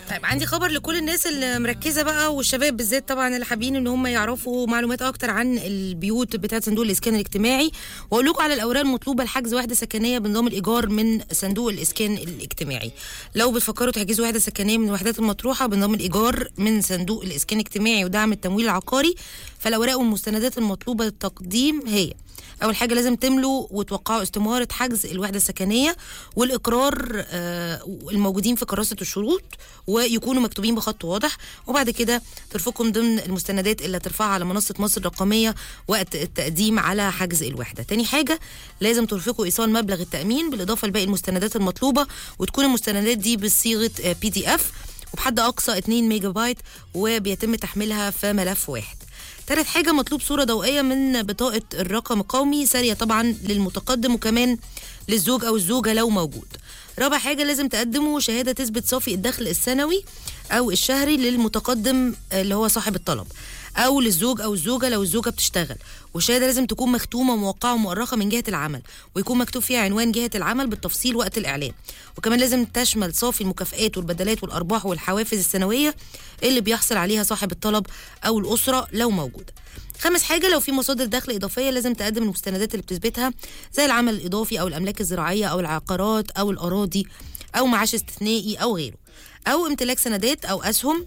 طيب عندي خبر لكل الناس اللي مركزه بقى والشباب بالذات طبعا اللي حابين ان هم يعرفوا معلومات اكتر عن البيوت بتاعه صندوق الاسكان الاجتماعي واقول لكم على الاوراق المطلوبه لحجز وحده سكنيه بنظام الايجار من صندوق الاسكان الاجتماعي لو بتفكروا تحجزوا وحده سكنيه من الوحدات المطروحه بنظام الايجار من صندوق الاسكان الاجتماعي ودعم التمويل العقاري فالاوراق والمستندات المطلوبه للتقديم هي اول حاجه لازم تملوا وتوقعوا استماره حجز الوحده السكنيه والاقرار آه، الموجودين في كراسه الشروط ويكونوا مكتوبين بخط واضح وبعد كده ترفقهم ضمن المستندات اللي ترفعها على منصه مصر الرقميه وقت التقديم على حجز الوحده تاني حاجه لازم ترفقوا ايصال مبلغ التامين بالاضافه لباقي المستندات المطلوبه وتكون المستندات دي بصيغه بي دي اف وبحد اقصى 2 ميجا بايت وبيتم تحميلها في ملف واحد تالت حاجة مطلوب صورة ضوئية من بطاقة الرقم القومي سارية طبعا للمتقدم وكمان للزوج أو الزوجة لو موجود رابع حاجة لازم تقدموا شهادة تثبت صافي الدخل السنوي أو الشهري للمتقدم اللي هو صاحب الطلب أو للزوج أو الزوجة لو الزوجة بتشتغل والشهادة لازم تكون مختومة وموقعة ومؤرخة من جهة العمل ويكون مكتوب فيها عنوان جهة العمل بالتفصيل وقت الإعلان وكمان لازم تشمل صافي المكافآت والبدلات والأرباح والحوافز السنوية اللي بيحصل عليها صاحب الطلب أو الأسرة لو موجودة خامس حاجة لو في مصادر دخل إضافية لازم تقدم المستندات اللي بتثبتها زي العمل الإضافي أو الأملاك الزراعية أو العقارات أو الأراضي أو معاش استثنائي أو غيره أو امتلاك سندات أو أسهم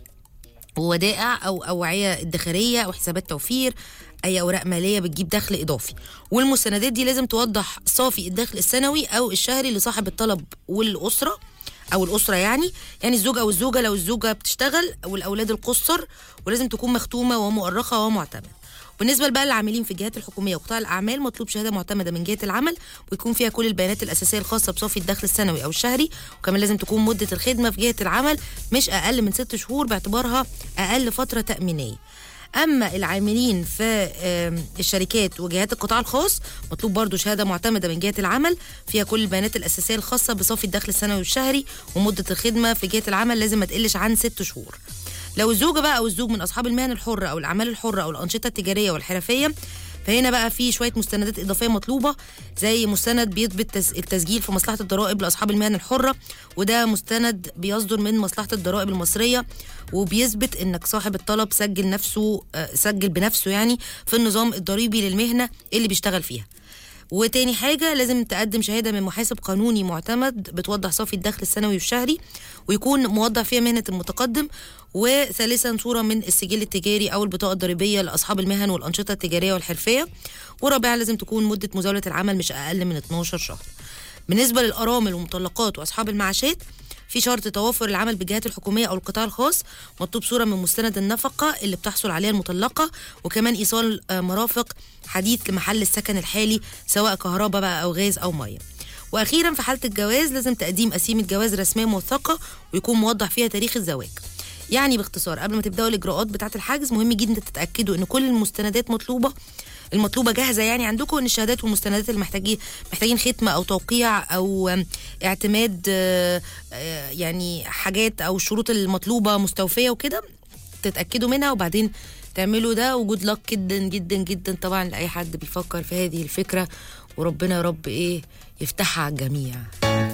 وودائع او اوعيه ادخاريه او حسابات توفير اي اوراق ماليه بتجيب دخل اضافي والمستندات دي لازم توضح صافي الدخل السنوي او الشهري لصاحب الطلب والاسره او الاسره يعني يعني الزوج او الزوجه لو الزوجه بتشتغل والاولاد القصر ولازم تكون مختومه ومؤرخه ومعتمده بالنسبه بقى للعاملين في الجهات الحكوميه وقطاع الاعمال مطلوب شهاده معتمده من جهه العمل ويكون فيها كل البيانات الاساسيه الخاصه بصافي الدخل السنوي او الشهري وكمان لازم تكون مده الخدمه في جهه العمل مش اقل من ست شهور باعتبارها اقل فتره تامينيه اما العاملين في آم، الشركات وجهات القطاع الخاص مطلوب برضو شهاده معتمده من جهه العمل فيها كل البيانات الاساسيه الخاصه بصافي الدخل السنوي والشهري ومده الخدمه في جهه العمل لازم ما تقلش عن ست شهور لو الزوجه بقى او الزوج من اصحاب المهن الحره او الاعمال الحره او الانشطه التجاريه والحرفيه فهنا بقى في شويه مستندات اضافيه مطلوبه زي مستند بيثبت تس- التسجيل في مصلحه الضرائب لاصحاب المهن الحره وده مستند بيصدر من مصلحه الضرائب المصريه وبيثبت انك صاحب الطلب سجل نفسه آه، سجل بنفسه يعني في النظام الضريبي للمهنه اللي بيشتغل فيها وتاني حاجة لازم تقدم شهادة من محاسب قانوني معتمد بتوضح صافي الدخل السنوي والشهري ويكون موضع فيها مهنة المتقدم وثالثا صورة من السجل التجاري أو البطاقة الضريبية لأصحاب المهن والأنشطة التجارية والحرفية ورابعا لازم تكون مدة مزاولة العمل مش أقل من 12 شهر بالنسبة للأرامل والمطلقات وأصحاب المعاشات في شرط توافر العمل بالجهات الحكوميه او القطاع الخاص مطلوب صوره من مستند النفقه اللي بتحصل عليها المطلقه وكمان ايصال آه، مرافق حديث لمحل السكن الحالي سواء كهرباء بقى او غاز او ميه واخيرا في حاله الجواز لازم تقديم قسيمه جواز رسميه موثقه ويكون موضح فيها تاريخ الزواج يعني باختصار قبل ما تبداوا الاجراءات بتاعه الحجز مهم جدا تتاكدوا ان كل المستندات مطلوبه المطلوبه جاهزه يعني عندكم ان الشهادات والمستندات اللي محتاجين محتاجين ختمه او توقيع او آم، اعتماد آه، آه، يعني حاجات او الشروط المطلوبه مستوفيه وكده تتاكدوا منها وبعدين تعملوا ده وجود لك جدا جدا جدا طبعا لاي حد بيفكر في هذه الفكره وربنا يا رب ايه يفتحها على الجميع